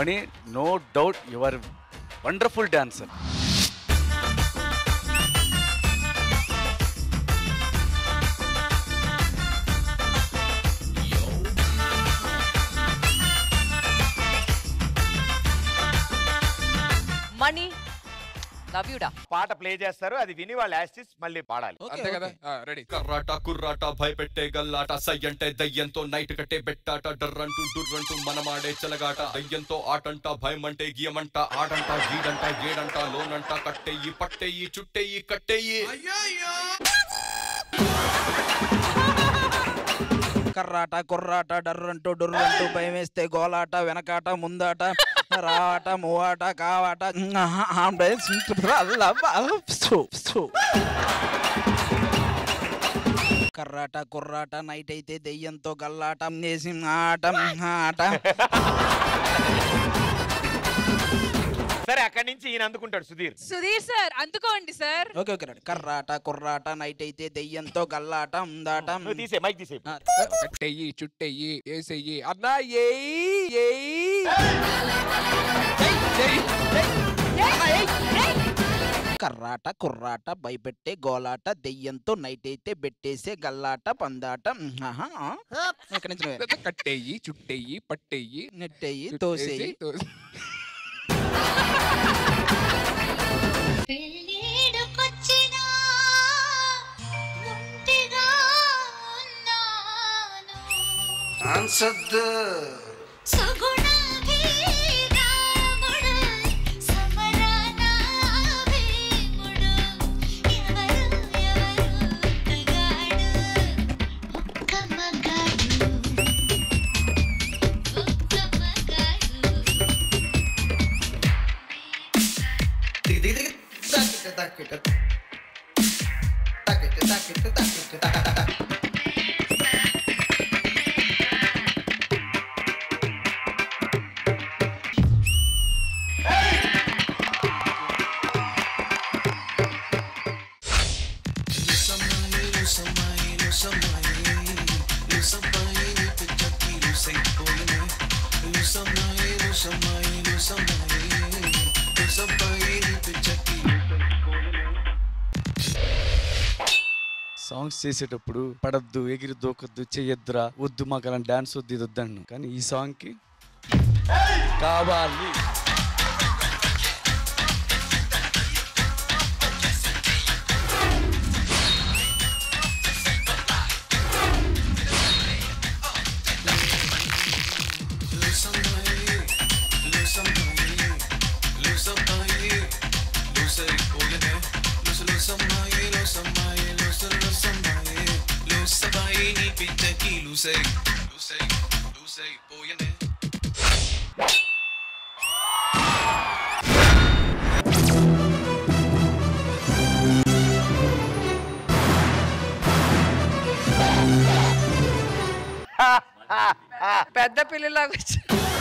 Mani no doubt your wonderful dancer Mani love యూడా పాట play చేస్తారు అది విని వాళ్ళు యాస్టిస్ మళ్ళీ పాడాలి అంతే కదా రెడీ కర్రాట కుర్రాట భయపెట్టే గల్లాట సై అంటే దయ్యంతో నైట్ కట్టే బెట్టాట డర్రంటూ డుర్రంటూ మనమాడే చెలగాట దయ్యంతో ఆటంట భయం అంటే గియమంట ఆడంట గీడంట ఏడంట లోనంట కట్టెయ్యి పట్టెయ్యి చుట్టెయ్యి కట్టెయ్యి కర్రాట కుర్రాట డర్రంటూ డుర్రంటూ భయం వేస్తే గోలాట వెనకాట ముందాట రావాట మూవాట కావాట కర్రాట కుర్రాట నైట్ అయితే దెయ్యంతో గల్లాటం చేసి ఆట ఆట సరే అక్కడి నుంచి ఈయన అందుకుంటాడు సుధీర్ సుధీర్ సార్ అందుకోండి సార్ ఓకే ఓకే రండి కర్రాట కుర్రాట నైట్ అయితే దెయ్యంతో గల్లాట ఉందాట నువ్వు తీసే మైక్ తీసే ఆ, కట్టెయ్యి చుట్టెయ్యి వేసెయ్యి అన్నా ఏయ్ ఏయ్ కర్రాట కుర్రాట భయపెట్టే గోలాట దెయ్యంతో నైట్ అయితే బెట్టేసే గల్లాట పందాట ఆహా, ఆ. ఎక్కడి నుంచి నువ్వే? కట్టెయ్యి చుట్టెయ్యి పట్టెయ్యి నెట్టెయ్యి చుట్టేసి, తోసేయి తోసి- పెళ్ళిడుకొచ్చినా ఒంటిగా ఉన్నాను సుగుణాభిరాముడు, సమరాన భీముడు, ఎవరు ఎవరు ఒక్కగాడు, ఒక్క మగాడు, ఒక్క మగాడు. సాంగ్స్ చేసేటప్పుడు పడద్దు ఎగిరి దూకొద్దు చెయ్యొద్దురా వద్దు మాకు అలా డాన్స్ వద్దు ఇది వద్దండి కానీ ఈ సాంగ్కి కావాలి పెద్ద పిల్లలాగా వచ్చి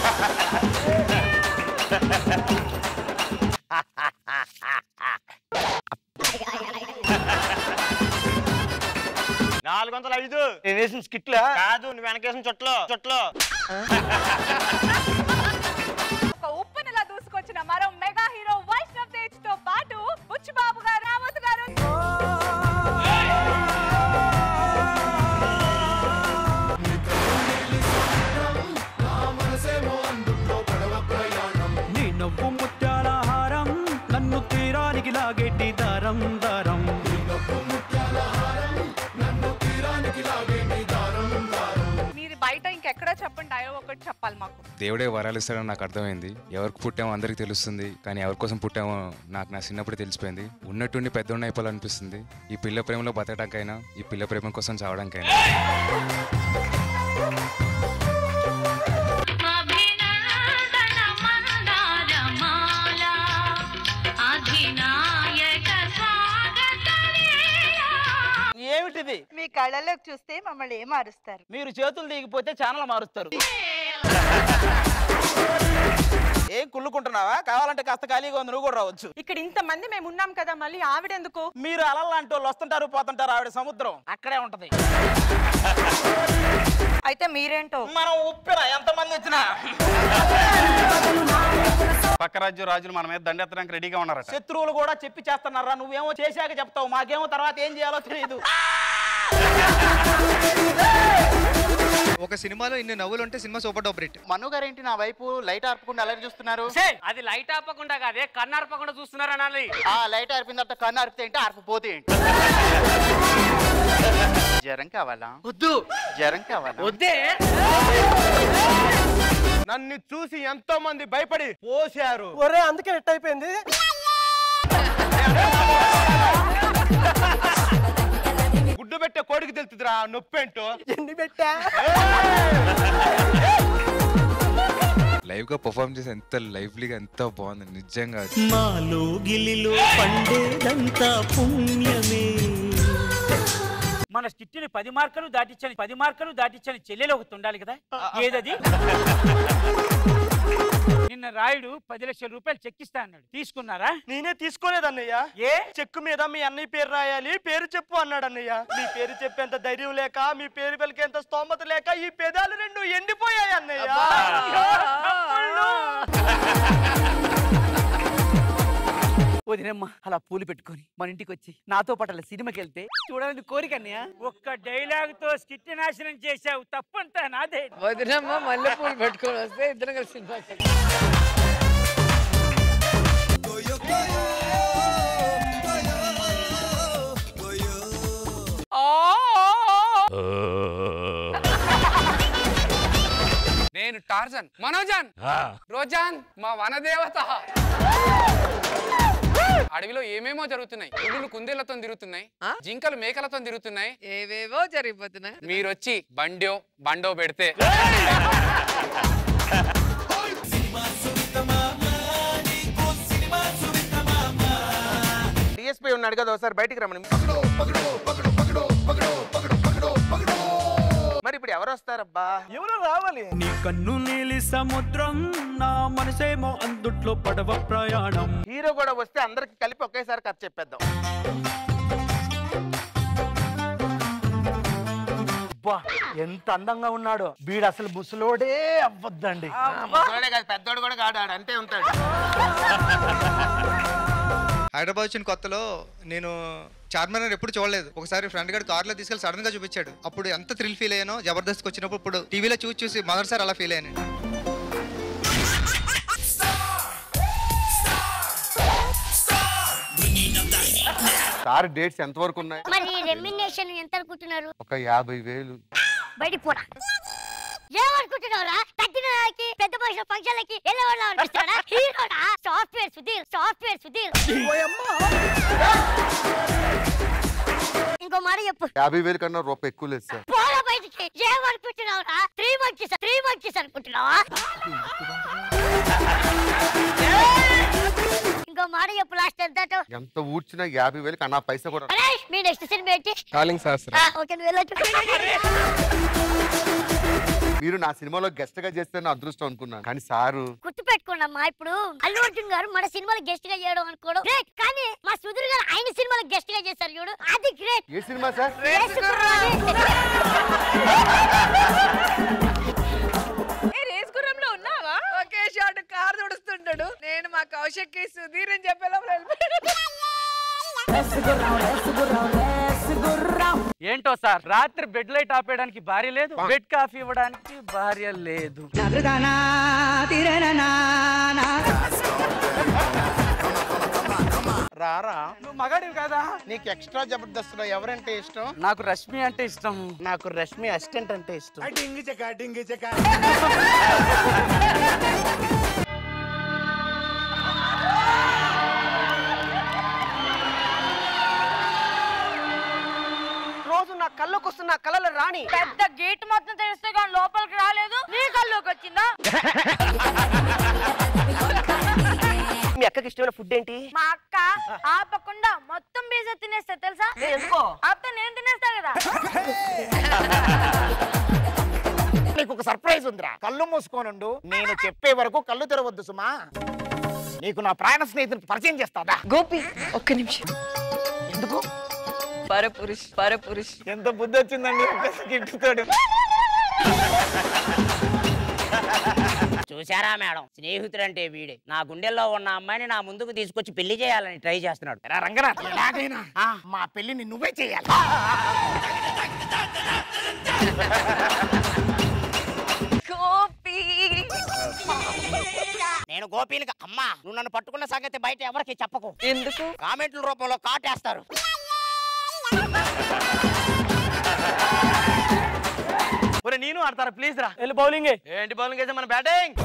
నాలుగు వందల ఐదు నేను వేసిన స్కిట్లా కాదు నువ్వు వెనకేసిన చుట్టలో చుట్టలో ఒక ఉప్పునిలా దూసుకొచ్చిన మరో మెగా హీరో వైష్ణవ్ తేజ్ తో పాటు బుచ్చిబాబు గారు రావత్ గారు నీ నవ్వు ముత్యాల హారం నన్ను తీరానికి లాగేటి దారం దారం మీరు బయట ఇంకెక్కడ చెప్పండి డైలాగ్ ఒకటి చెప్పాలి మాకు దేవుడే వరాలు ఇస్తాడని నాకు అర్థమైంది ఎవరికి పుట్టామో అందరికి తెలుస్తుంది కానీ ఎవరి కోసం పుట్టామో నాకు నా చిన్నప్పుడే తెలిసిపోయింది ఉన్నట్టుండి పెద్దోడిని అయిపోవాలనిపిస్తుంది ఈ పిల్ల ప్రేమలో బతకడానికైనా ఈ పిల్ల ప్రేమ కోసం చావడానికైనా అభినందన మందారమాల అధినాయక స్వాగత ఏమిటిది మీ కళ్ళలోకి చూస్తే మమ్మల్ని ఏం మారుస్తారు మీరు చేతులు దిగిపోతే ఛానల్ మారుస్తారు ఏం కుళ్ళుకుంటున్నావా కావాలంటే కాస్త ఖాళీగా ఉంది నువ్వు కూడా రావచ్చు ఇక్కడ ఇంత మంది మేము ఉన్నాం కదా మళ్ళీ ఆవిడెందుకు మీరు అలల్లాంటి వాళ్ళు వస్తుంటారు పోతుంటారు ఆవిడ సముద్రం అక్కడే ఉంటది అయితే మీరేంటో మనం ఉప్పిన ఎంతమంది వచ్చినా నా పక్క రాజ్యం రాజులు మన మీద దండెత్తడానికి రెడీగా ఉన్నారట శత్రువులు కూడా చెప్పి చేస్తున్నారా నువ్వేమో చేశాక చెప్తావు మాకేమో తర్వాత ఏం చేయాలో తెలియదు ఒక సినిమాలో ఇన్ని నవ్వులు ఉంటే cinema super duper hit Manu గారేంటి నా వైపు లైట్ ఆర్పకుండా అలా చూస్తున్నారు అది లైట్ ఆపకుండా కాదే కన్ను ఆర్పకుండా చూస్తున్నారు అనాలి ఆ లైట్ ఆర్పిన తర్వాత కన్ను ఆర్పితే ఏంటి ఆర్పిపోతే ఏంటి జ్వరం కావాలా వద్దు జ్వరం కావాలా వద్దే నన్ను చూసి ఎంతో మంది భయపడి పోశారు ఒరే అందుకే నెట్ అయిపోయింది గుడ్డు పెట్టే కోడికి తెలుతుందిరా నొప్పి ఏంటో ఎన్ని పెట్టా లైవ్ గా పర్ఫామ్ చేసి ఎంత లైవ్లీగా ఎంత బాగుంది నిజంగా మాలో గిలిలో పండేదంతా పుణ్యమే మన స్టిట్ని పది మార్కులు దాటించని పది మార్కులు దాటించని చెల్లెలు ఒకటి ఉండాలి కదా ఏదది నిన్న రాయుడు పది లక్షల రూపాయలు చెక్కిస్తా అన్నాడు తీసుకున్నారా నేనే తీసుకోలేదన్నయ్య ఏ చెక్కు మీద మీ అన్నయ్య పేరు రాయాలి పేరు చెప్పు అన్నాడు అన్నయ్య మీ పేరు చెప్పేంత ధైర్యం లేక మీ పేరు పలికేంత స్తోమత లేక ఈ పెదాలు రెండు ఎండిపోయాయి అన్నయ్య వదినమ్మ అలా పూలు పెట్టుకొని మన ఇంటికి వచ్చి నాతో పాటు అలా సినిమాకి వెళ్తే చూడాలని కోరిక అన్నయ్య ఒక్క డైలాగ్ తో స్కిట్ నాశనం చేశావు తప్పంతా నాదే వదినమ్మ మల్లె పూలు పెట్టుకొని వస్తే ఇద్దరు కలిసి సినిమాకి నేను టార్జన్ మనోజన్ రోజాన్ మా వనదేవత అడవిలో ఏమేమో జరుగుతున్నాయి పులులు కుందేళ్లతో తిరుగుతున్నాయి జింకలు మేకలతో తిరుగుతున్నాయి ఏవేవో జరిగిపోతున్నాయి మీరు వచ్చి బండో బండో పెడితే డిఎస్పీ ఉన్నాడు కదా ఒకసారి బయటికి రమ్మని మరి ఇప్పుడు ఎవరు వస్తారబ్బా ఎవరు రావాలి నీ కన్ను నీలి సముద్రం నా మనసేమో అందుట్లో పడవ ప్రయాణం హీరో కూడా వస్తే అందరికి కలిపి ఒకేసారి కథ చెప్పేద్దాం అబ్బా ఎంత అందంగా ఉన్నాడు వీడు అసలు ముసలోడే అవ్వద్దండి ముసలోడే కాదు పెద్దోడు కూడా కాడు ఆడు అంతే ఉంటాడు హైదరాబాద్ వచ్చిన కొత్తలో నేను చార్మినార్ ఎప్పుడు చూడలేదు ఒకసారి ఫ్రెండ్ గారు కార్లో తీసుకెళ్ళి సడన్ గా చూపించాడు అప్పుడు ఎంత థ్రిల్ ఫీల్ అయ్యానో జబర్దస్త్ వచ్చినప్పుడు ఇప్పుడు టీవీలో చూసి చూసి మొదటిసారి అలా ఫీల్ అయ్యాను సార్ డేట్స్ ఎంత వరకు ఉన్నాయి మరి రెమ్యునేషన్ ఎంత అనుకుంటున్నారు ఒక యాభై వేలు బయటికి పోరా ఏమనుకుంటున్నావురా తగ్గిన దానికి పెద్ద మనుషుల ఫంక్షన్లకి వెళ్ళేవాళ్ళ అనిపిస్తాడా హీరోడా సాఫ్ట్వేర్ సుధీర్ సాఫ్ట్వేర్ సుధీర్ ఇంకో మాట చెప్పు యాభై వేలు కన్నా రూపాయి ఎక్కువ లేదు సార్ పోరా బయటికి ఏమనుకుంటున్నావురా త్రీ మంకీస్ త్రీ మంకీస్ అనుకుంటున్నావా ఇంకో మాట చెప్పు లాస్ట్ ఎంత ఎంత ఊడ్చినా యాభై వేలు కన్నా పైసా కూడా అరే మీ నెక్స్ట్ సినిమా ఏంటి కాలింగ్ శాస్త్రం ఆ, ఓకే నువ్వు వెళ్ళొచ్చు మీరు నా సినిమాలో గెస్ట్ గా చేస్తే నా అదృష్టం అనుకున్నాను కానీ సారు గుర్తు పెట్టుకోండమ్మా ఇప్పుడు అల్లు అర్జున్ గారు మన సినిమాలో గెస్ట్ గా చేయడం అనుకోవడం గ్రేట్ కానీ మా సుధీర్ గారు ఆయన సినిమాలో గెస్ట్ గా చేశారు చూడు అది గ్రేట్ ఏ సినిమా సార్ ఏ రేస్ గుర్రంలో ఉన్నావా ఒకే షాట్ కార్ తుడుస్తుంటాడు నేను మా కౌశక్ కి సుధీర్ అని చెప్పేలా ఏంటో సార్ రాత్రి బెడ్ లైట్ ఆపేయడానికి భార్య లేదు బెడ్ కాఫీ ఇవ్వడానికి భార్య లేదు రారా నువ్వు మగాడివి కదా నీకు ఎక్స్ట్రా జబర్దస్త్ లో ఎవరంటే ఇష్టం నాకు రష్మి అంటే ఇష్టం నాకు రష్మి అసిస్టెంట్ అంటే ఇష్టం రోజు నా కళ్ళకు వస్తున్న కళల రాణి పెద్ద గేట్ మొత్తం తెలిస్తే కానీ లోపలికి రాలేదు నీ కల్లోకి వచ్చిందా మీ అక్కకి ఇష్టమైన ఫుడ్ ఏంటి మా అక్క ఆపకుండా మొత్తం బీజ తినేస్తా తెలుసా ఎందుకో? ఆపితే నేను తినేస్తా కదా నీకు ఒక సర్ప్రైజ్ ఉందిరా కళ్ళు మూసుకోనుండు నేను చెప్పే వరకు కళ్ళు తెరవద్దు సుమా నీకు నా ప్రాణ స్నేహితుని పరిచయం చేస్తాదా గోపి ఒక్క నిమిషం ఎందుకు పరపురుష్ పరపురుష్ ఎంత బుద్ధి వచ్చిందండి గిట్టుతాడు చూసారా మేడం స్నేహితుడంటే వీడే నా గుండెల్లో ఉన్న అమ్మాయిని నా ముందుకు తీసుకొచ్చి పెళ్లి చేయాలని ట్రై చేస్తున్నాడు రా రంగనాథ్ ఎలాగైనా మా పెళ్లిని నువ్వే చేయాలి గోపి నేను గోపీని కా- అమ్మా నువ్వు నన్ను పట్టుకున్న సంగతి బయట ఎవరికి చెప్పకు ఎందుకు కామెంట్ల రూపంలో కాటేస్తారు ఒరే నేను ఆడతారా ప్లీజ్ రా వెళ్ళి బౌలింగ్ ఏంటి బౌలింగ్ అయితే మన బ్యాటింగ్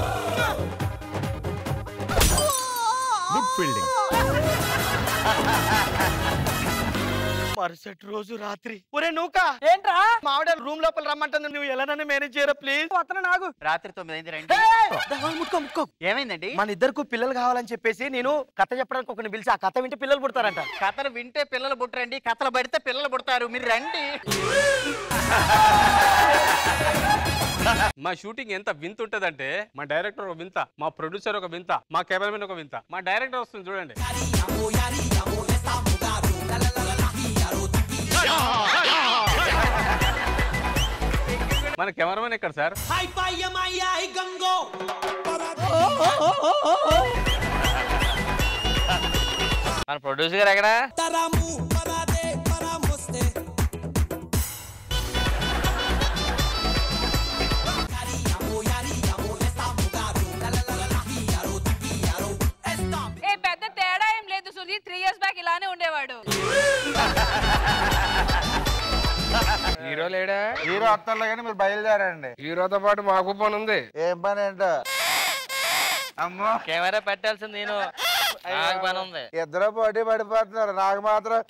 గుడ్ ఫీల్డింగ్ మరుసటి రోజు రాత్రి ఒరే నూక ఏంట్రా మావిడ రూమ్ లోపల రమ్మంటుంది నువ్వు ఎలా నన్ను మేనేజ్ చేయరా ప్లీజ్ వస్తున్నా నాకు రాత్రి తొమ్మిది అయింది రండి ముక్కో ముక్కో ఏమైందండి మన ఇద్దరికి పిల్లలు కావాలని చెప్పేసి నేను కథ చెప్పడానికి ఒకరిని పిలిచి ఆ కథ వింటే పిల్లలు పుడతారంట కథలు వింటే పిల్లలు పుట్టరండి కథలు పడితే పిల్లలు పుడతారు మీరు రండి మా షూటింగ్ ఎంత వింత ఉంటదంటే మా డైరెక్టర్ ఒక వింత మా ప్రొడ్యూసర్ ఒక వింత మా కెమెరామెన్ ఒక వింత మా డైరెక్టర్ వస్తుంది చూడండి మన కెమెరామెన్ ఎక్కడ సార్ మన ప్రొడ్యూసర్ గారు ఎక్కడ ఏ పెద్ద తేడా ఏం లేదు సుధీర్ త్రీ ఇయర్స్ బ్యాక్ ఇలానే ఉండేవాడు హీరో లేడా హీరో అత్తర్లో కానీ మీరు బయలుదేరండి హీరోతో పాటు మాకు పని ఉంది ఏం పని ఏంటో అమ్మో కెమెరా పెట్టాల్సింది నేను నాకు పని ఉంది ఇద్దరు పోటీ పడిపోతున్నారు నాకు మాత్రం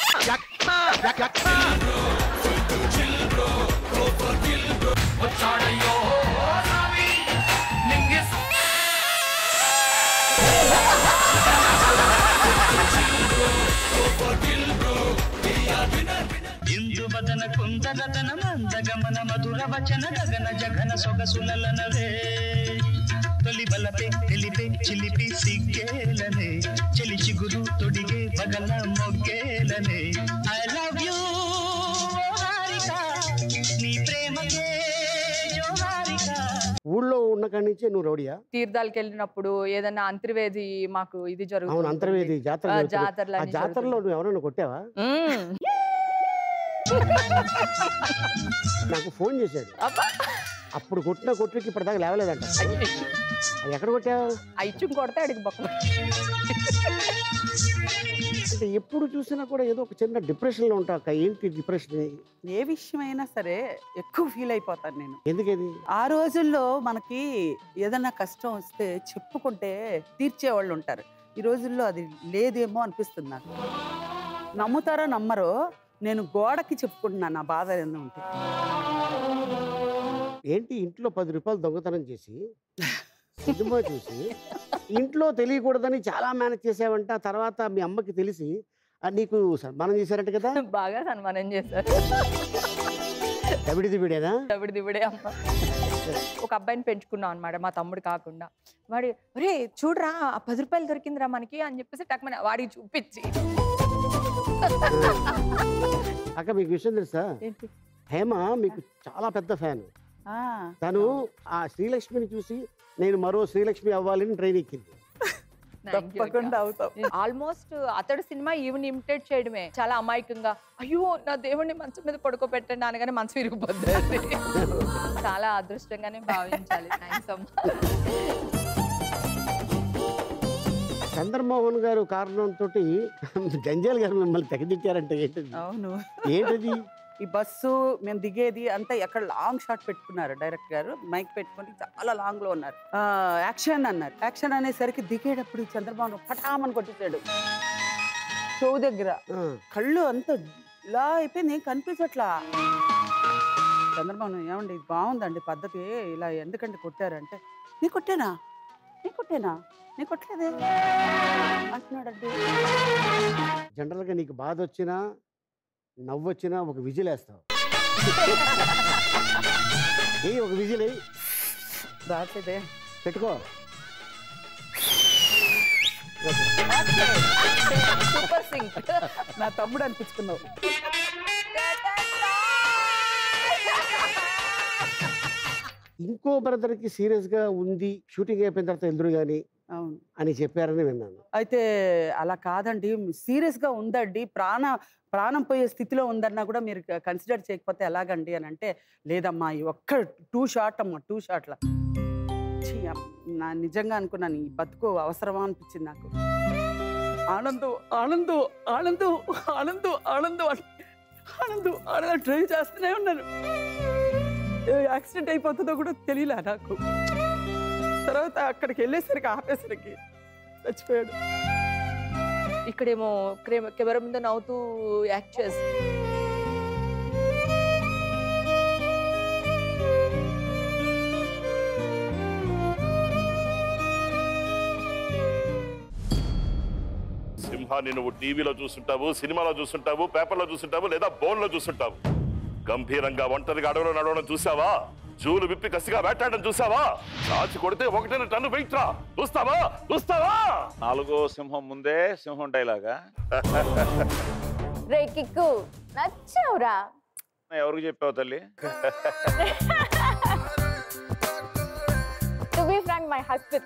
ఇందువదన కుందరతన మందగమన మధుర వచన గగన జగన సొగసులనవే తొలి బలపే తెలిపే చిలిపి సిగ్గేలనే చెలి చిగురు తొడిగే పగల మొగ్గేలనే ఐ లవ్ యూ నీ ప్రేమకే జోహారిక ఊళ్ళో ఉన్న కాడి నుంచే నువ్వు రౌడియా తీర్థాలకు వెళ్ళినప్పుడు ఏదైనా అంతర్వేది మాకు ఇది అవును జరుగుతుంది అంతర్వేది జాతర ఆ, జరుగుతుంది. జాతరలు ఆ అన్నీ జాతరలో నువ్వు ఎవరైనా కొట్టావా మ్మ్. నాకు ఫోన్ చేశాడు అప్పుడు కొట్టిన కొట్టుకి ఇప్పటిదాకా లేవలేదంట అది ఎక్కడ కొట్టావు ఐచుం కొడితే అడిగి బొక్క అంటే ఎప్పుడు చూసినా కూడా ఏదో ఒక చిన్న డిప్రెషన్ లో ఉంటావు అక్క ఏంటి డిప్రెషన్ ఏ విషయమైనా సరే ఎక్కువ ఫీల్ అయిపోతాను నేను ఎందుకది ఆ రోజుల్లో మనకి ఏదైనా కష్టం వస్తే చెప్పుకుంటే తీర్చేవాళ్ళు ఉంటారు ఈ రోజుల్లో అది లేదేమో అనిపిస్తుంది నాకు నమ్ముతారో నమ్మరో నేను గోడకి చెప్పుకుంటున్నాను నా బాధ ఏదైనా ఉంటే ఏంటి ఇంట్లో పది రూపాయలు దొంగతనం చేసి సినిమా చూసి ఇంట్లో తెలియకూడదని చాలా మేనేజ్ చేసావంట ఆ తర్వాత మీ అమ్మకి తెలిసి ఆ నీకు సన్మానం చేశారట కదా బాగా సన్మానం చేశారు దవిడి దివిడేనా దవిడి దివిడే అమ్మ ఒక అబ్బాయిని పెంచుకున్నాం అనమాట మా తమ్ముడు కాకుండా వాడి ఒరే చూడరా ఆ పది రూపాయలు దొరికిందిరా మనకి అని చెప్పేసి టక్మని వాడికి చూపించి అక్క మీకు విషయం తెలుసా ఏంటి హేమ మీకు చాలా పెద్ద ఫ్యాన్ ఆ, తను ఆ శ్రీలక్ష్మిని చూసి నేను మరో శ్రీలక్ష్మి అవ్వాలని ట్రైన్ ఎక్కింది తప్పకుండా అవుతాం ఆల్మోస్ట్ అతడు సినిమా ఈవెన్ ఇమిటేట్ చేయడమే చాలా అమాయకంగా అయ్యో నా దేవుడిని మంచం మీద పడుకోబెట్టండి అనగానే మనసు విరిగిపోద్ది చాలా అదృష్టంగానే భావించాలి థ్యాంక్స్ అమ్మా చంద్రమోహన్ గారు కారణంతో జంజాల్ గారు మిమ్మల్ని తెగదిట్టారంటే ఏంటది అవును ఏంటది ఈ బస్సు మేము దిగేది అంతా ఎక్కడ లాంగ్ షాట్ పెట్టుకున్నారు డైరెక్ట్ గారు మైక్ పెట్టుకొని చాలా లాంగ్ లో ఉన్నారు ఆ, యాక్షన్ అన్నారు యాక్షన్ అనేసరికి దిగేటప్పుడు చంద్రబాబు పటామని కొట్టేశాడు చెవు దగ్గర కళ్ళు అంత ఇలా అయిపోయింది ఏం కనిపించట్లా చంద్రబాబు ఏమండి ఇది బాగుందండి పద్ధతి ఇలా ఎందుకంటే కొట్టారంటే నీ కొట్టేనా నీ కొట్టేనా నీ కొట్టలేదే అంటున్నాడండి జనరల్గా నీకు బాధ వచ్చినా నవ్వు వచ్చినా ఒక విజిల్ వేస్తావు ఏ ఒక విజిల్ వేయి. రాట్లేదే పెట్టుకో సూపర్ సింగ్ నా తమ్ముడు అనిపించుకున్నావు ఇంకో బ్రదర్కి సీరియస్గా ఉంది షూటింగ్ అయిపోయిన తర్వాత ఎదురు కానీ అవును అని చెప్పారని విన్నాను అయితే అలా కాదండి సీరియస్గా ఉందండి ప్రాణ ప్రాణం పోయే స్థితిలో ఉందన్నా కూడా మీరు కన్సిడర్ చేయకపోతే ఎలాగండి అని అంటే లేదమ్మా ఈ ఒక్క టూ షాట్ అమ్మా టూ షాట్ల ఛీ, అమ్, నా నిజంగా అనుకున్నాను ఈ బతుకు అవసరమా అనిపించింది నాకు ఆనందు ఆనందు ఆనందు ఆనందు ఆనందు అని- ఆనందు ఆనందు డ్రైవ్ చేస్తూనే ఉన్నాను ఏ యాక్సిడెంట్ అయిపోతుందో కూడా తెలియలే నాకు తర్వాత అక్కడికి వెళ్ళేసరికి ఆపేసరికి చచ్చిపోయాడు ఇక్కడేమో క్రె- కెమెరా ముందు నవ్వుతూ యాక్ట్ చేసి సింహాన్ని నువ్వు టీవీలో చూస్తుంటావు సినిమాలో చూస్తుంటావు పేపర్లో చూస్తుంటావు లేదా బోన్లో చూస్తుంటావు గంభీరంగా ఒంటరిగా అడవిలో నడవడం చూసావా జూలు విప్పి కసిగా వేటాడడం చూసావా చాచి కొడితే ఒకటిన టన్ను వెయిట్ రా చూస్తావా చూస్తావా నాలుగో సింహం ముందే సింహం డైలాగా రే కిక్కు నచ్చావురా ఎవరికి చెప్పావు తల్లి to be frank my husband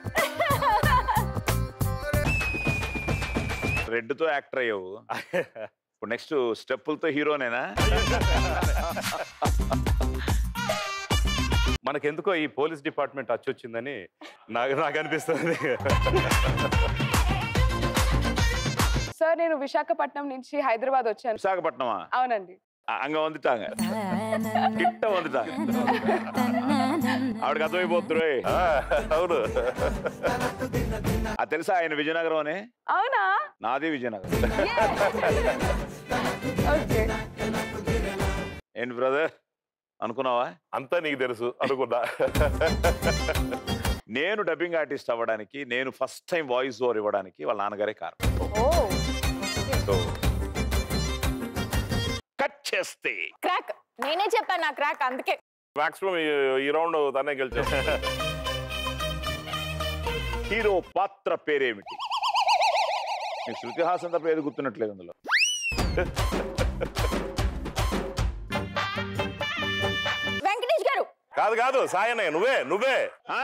రెడ్ తో యాక్టర్ అయ్యావు ఇప్పుడు నెక్స్ట్ స్టెప్పులతో హీరోనేనా మనకెందుకో ఈ పోలీస్ డిపార్ట్మెంట్ వచ్చిందని నాకు నాకు అనిపిస్తుంది సార్ నేను విశాఖపట్నం నుంచి హైదరాబాద్ వచ్చాను విశాఖపట్నమా అవునండి அ- அங்க வந்துட்டாங்க கிட்ட வந்துட்டாங்க ఆవిడకి అర్థమైపోతురు అవును అది తెలుసా ఆయన విజయనగరం అని అవునా నాది విజయనగరం ఓకే ఏంటి బ్రదర్ అనుకున్నావా అంతా నీకు తెలుసు అనుకున్నా నేను డబ్బింగ్ ఆర్టిస్ట్ అవ్వడానికి నేను ఫస్ట్ టైం వాయిస్ ఓవర్ ఇవ్వడానికి వాళ్ళ నాన్నగారే కారణం సో కట్ చేస్తే క్రాక్ నేనే చెప్పాను నా క్రాక్ అందుకే మాక్సిమం ఈ రౌండ్ తనే గెలిచాడు హీరో పాత్ర పేరేమిటి మీకు శృతి హాసన్ తప్ప ఏది గుర్తున్నట్లేదు అందులో వెంకటేష్ గారు కాదు కాదు సాయనే నువ్వే నువ్వే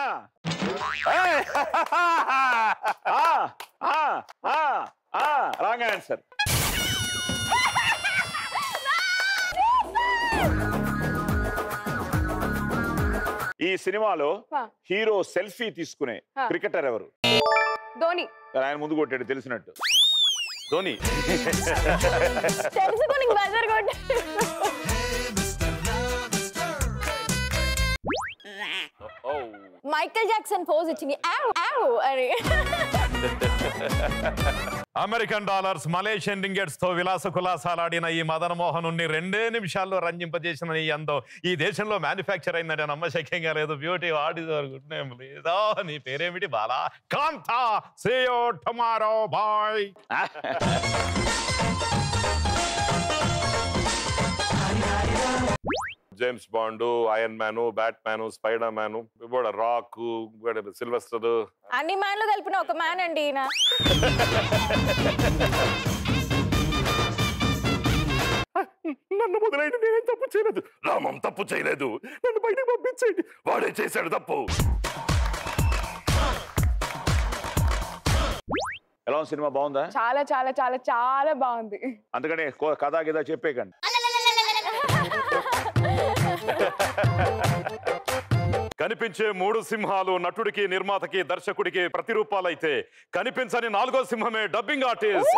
రాంగ్ ఆన్సర్ ఈ సినిమాలో హీరో సెల్ఫీ తీసుకునే ఆ. క్రికెటర్ ఎవరు ధోని ఆయన ముందు కొట్టాడు తెలిసినట్టు ధోని తెలుసుకుని బజర్ కొట్టి మైకేల్ జాక్సన్ పోజ్ ఇచ్చింది ఆవ్ ఆవ్ అని అమెరికన్ డాలర్స్ మలేషియన్ రింగెట్స్ తో విలాస కులాసాలాడిన ఈ మదన్ మోహన్ రెండే నిమిషాల్లో రంజింపజేసిన ఈ అందం ఈ దేశంలో మ్యానుఫ్యాక్చర్ అయిందంటే నమ్మశక్యంగా లేదు beauty what is your good name లేదో నీ పేరేమిటి బాలా కాంతా say you tomorrow boy James Bond Iron Man Batman Spiderman Rock Sylvester అన్ని మ్యాన్లు కలిపిన ఒక మ్యాన్ అండి ఈయన నన్ను మొదలైన నేనేం తప్పు చేయలేదు రామం తప్పు చేయలేదు నన్ను బయటకు పంపించేయండి వాడే చేశాడు తప్పు ఎలా ఉంది సినిమా బాగుందా చాలా చాలా చాలా చాలా బాగుంది అందుకని కో- కథా గిదా చెప్పేకండి కనిపించే మూడు సింహాలు నటుడికి నిర్మాతకి దర్శకుడికి ప్రతిరూపాలైతే కనిపించని నాలుగో సింహమే డబ్బింగ్ ఆర్టిస్ట్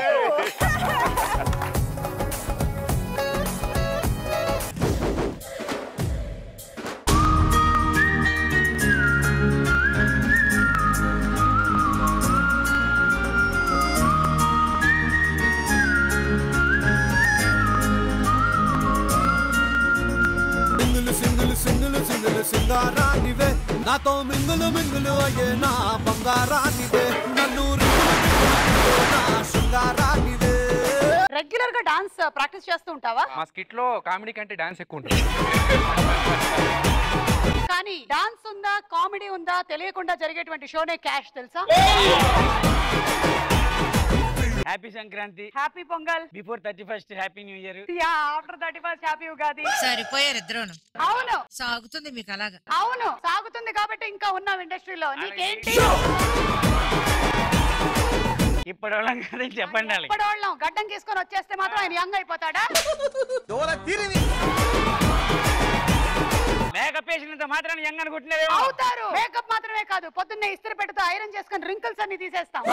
సింగులు సింగులు సింగులు సింగులు సింగారానివే నాతో మింగులు మింగులు అయ్యే నా బంగారానివే నన్ను రింగులు రింగులు నా శృంగారానివే రెగ్యులర్ గా డాన్స్ ప్రాక్టీస్ చేస్తూ ఉంటావా మా స్కిట్ లో కామెడీ కంటే డాన్స్ ఎక్కువ ఉంటుంది కానీ డాన్స్ ఉందా కామెడీ ఉందా తెలియకుండా జరిగేటువంటి షోనే క్యాష్ తెలుసా happy Sankranti happy Pongal before thirty first happy new year యా after thirty first happy Ugadi సరిపోయారు ఇద్దరును అవును సాగుతుంది మీకు అలాగా అవును సాగుతుంది కాబట్టి ఇంకా ఉన్నాం ఇండస్ట్రీలో నీకేంటి ఇప్పుడు వాళ్ళం కదా చెప్పండి వాళ్ళకి. ఇప్పటివాళ్ళం గడ్డం తీసుకొని వచ్చేస్తే మాత్రం ఆయన యంగ్ అయిపోతాడా మేకప్ వేసినంత మాత్రాన్ని యంగ్ అనుకుంటున్నారే అవుతారు మేకప్ మాత్రమే కాదు పొద్దున్నే ఇస్త్రీ పెట్టుతో ఐరన్ చేసుకొని రింకిల్స్ అన్ని తీసేస్తాం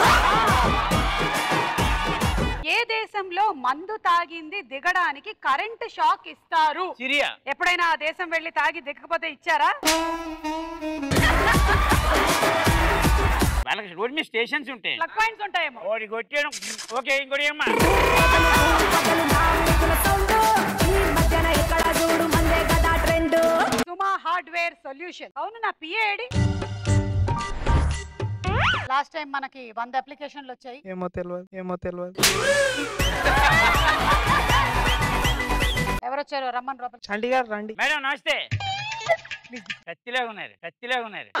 ఏ దేశంలో మందు తాగింది దిగడానికి కరెంట్ షాక్ ఇస్తారు సిరియా ఎప్పుడైనా ఆ దేశం వెళ్ళి తాగి దిగకపోతే ఇచ్చారా వాళ్ళకి రోడ్ మీద స్టేషన్స్ ఉంటాయి ప్లగ్ పాయింట్స్ ఉంటాయేమో ఓడి కొట్టేయడం ఓకే ఇంకోటి అమ్మా సుమా హార్డ్వేర్ సొల్యూషన్ అవును నా పిఏడి లాస్ట్ టైం మనకి వంద అప్లికేషన్లు వచ్చాయి ఏమో తెలియదు ఏమో తెలియదు ఎవరు వచ్చారు రమ్మని లోపల చంటి గారు రండి మేడం నమస్తే కత్తిలాగా ఉన్నారు కత్తిలాగా ఉన్నారు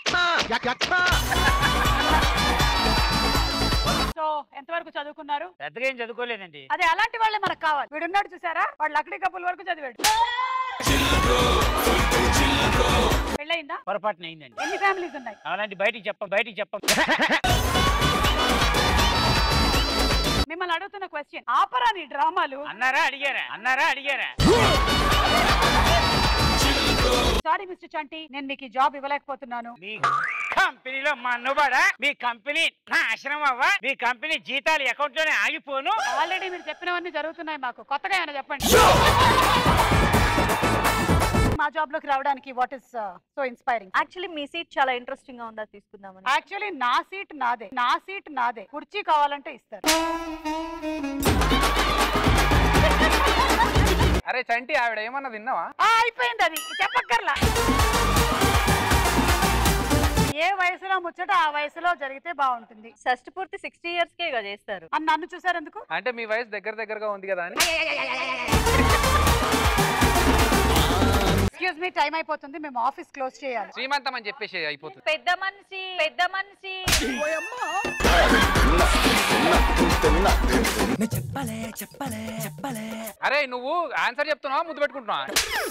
సో ఎంతవరకు చదువుకున్నారు పెద్దగా ఏం చదువుకోలేదండి అదే అలాంటి వాళ్ళే మనకు కావాలి వీడు ఉన్నాడు చూసారా వాడు లక్డీ కప్పుల వరకు చదివాడు పెళ్ళయిందా పొరపాటున అయిందండి ఎన్ని ఫ్యామిలీస్ ఉన్నాయి అలాంటి బయటికి చెప్పం బయటికి చెప్పం మిమ్మల్ని అడుగుతున్న క్వశ్చన్ ఆపరా నీ డ్రామాలు అన్నారా అడిగారా అన్నారా అడిగారా సారీ మిస్టర్ చంటి నేను మీకు ఈ జాబ్ ఇవ్వలేకపోతున్నాను మీ కంపెనీలో మన్నుబడా మీ కంపెనీ నా ఆశ్రమం అవ్వా మీ కంపెనీ జీతాలు అకౌంట్ లోనే ఆగిపోను ఆల్రెడీ మీరు చెప్పినవన్నీ జరుగుతున్నాయి మాకు కొత్తగా ఏమైనా చెప్పండి మా జాబ్ లోకి రావడానికి what is so inspiring actually మీ సీట్ చాలా ఇంట్రెస్టింగ్ గా ఉందా తీసుకుందామని యాక్చువల్లీ నా సీట్ నాదే నా సీట్ నాదే కుర్చీ కావాలంటే ఇస్తారు అరే చంటి ఆవిడ ఏమన్నా తిన్నావా ఆ, అయిపోయింది అది చెప్పక్కర్లా ఏ వయసులో ముచ్చట ఆ వయసులో జరిగితే బాగుంటుంది షష్టి పూర్తి సిక్స్టీ ఇయర్స్ కే చేస్తారు అని నన్ను చూసారు ఎందుకు అంటే మీ వయసు దగ్గర దగ్గరగా ఉంది కదా అని ఎక్స్క్యూజ్ మీ టైం అయిపోతుంది మేము ఆఫీస్ క్లోజ్ చేయాలి శ్రీమంతం అని చెప్పేసి అయిపోతుంది పెద్ద మనిషి పెద్ద మనిషి చెప్పలే చెప్పలే చెప్పలే అరే నువ్వు ఆన్సర్ చెప్తున్నావా ముద్దు పెట్టుకుంటున్నావా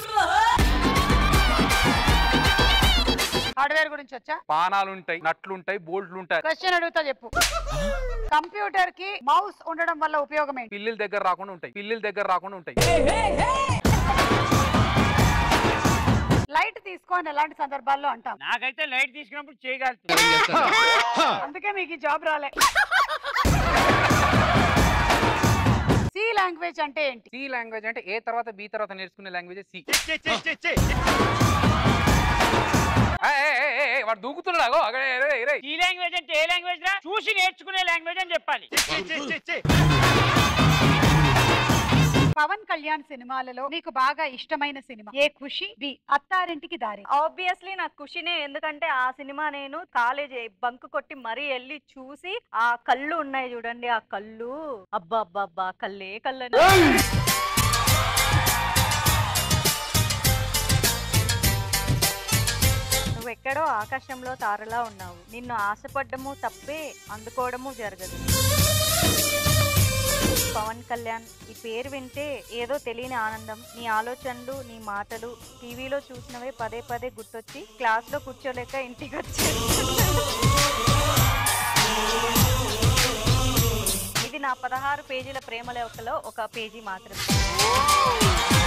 హార్డ్వేర్ గురించి వచ్చా పానాలు ఉంటాయి నట్లు ఉంటాయి బోల్ట్లు ఉంటాయి క్వశ్చన్ అడుగుతా చెప్పు కంప్యూటర్ కి మౌస్ ఉండడం వల్ల ఉపయోగం ఏంటి పిల్లిల దగ్గర రాకుండా ఉంటాయి పిల్లిల దగ్గర రాకుండా ఉంటాయి లైట్ తీసుకొని ఎలాంటి సందర్భాల్లో అంటాం నాకైతే లైట్ తీసుకున్నప్పుడు చేయగలుగుతుంది అందుకే మీకు ఈ జాబ్ రాలే సి లాంగ్వేజ్ అంటే ఏంటి సి లాంగ్వేజ్ అంటే ఏ తర్వాత బి తర్వాత నేర్చుకునే లాంగ్వేజ్ సి వాడు దూకుతున్నాడు ఈ లాంగ్వేజ్ అంటే ఏ లాంగ్వేజ్ రా చూసి నేర్చుకునే లాంగ్వేజ్ అని చెప్పాలి పవన్ కళ్యాణ్ సినిమాలలో మీకు బాగా ఇష్టమైన సినిమా ఏ ఖుషి బి అత్తారింటికి దారి ఆబ్వియస్లీ నాకు ఖుషినే ఎందుకంటే ఆ సినిమా నేను కాలేజ్ బంక్ కొట్టి మరీ వెళ్ళి చూసి ఆ కళ్ళు ఉన్నాయి చూడండి ఆ కళ్ళు అబ్బా అబ్బా అబ్బా కళ్ళే కళ్ళని నువ్వు ఎక్కడో ఆకాశంలో తారలా ఉన్నావు నిన్ను ఆశపడ్డము తప్పే అందుకోవడము జరగదు పవన్ కళ్యాణ్ ఈ పేరు వింటే ఏదో తెలియని ఆనందం నీ ఆలోచనలు నీ మాటలు టీవీలో చూసినవే పదే పదే గుర్తొచ్చి క్లాస్ లో కూర్చోలేక ఇంటికి వచ్చే ఇది నా పదహారు పేజీల ప్రేమ లేఖలో ఒక పేజీ మాత్రమే